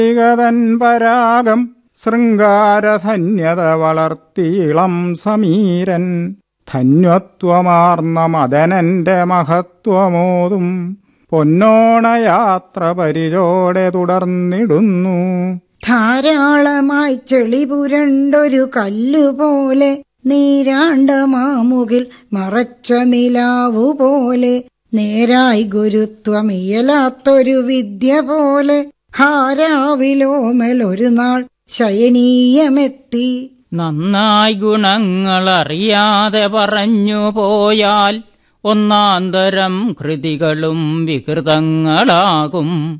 ൈകതൻ പരാഗം ശൃംഗാരധന്യത വളർത്തിയിളം സമീരൻ ധന്യത്വമാർന്ന മദനന്റെ മഹത്വമോതും പൊന്നോണയാത്ര പരിചോടെ തുടർന്നിടുന്നു ധാരാളമായി ചെളി പുരണ്ടൊരു കല്ലുപോലെ നീരാണ്ട മാമുകിൽ മറച്ച നിലാവു പോലെ നേരായി ഗുരുത്വമിയലാത്തൊരു വിദ്യ പോലെ ഹാരാവിലോമൽ ഒരു നാൾ ശയനീയമെത്തി നന്നായി ഗുണങ്ങളറിയാതെ പറഞ്ഞു പോയാൽ ഒന്നാന്തരം കൃതികളും വികൃതങ്ങളാകും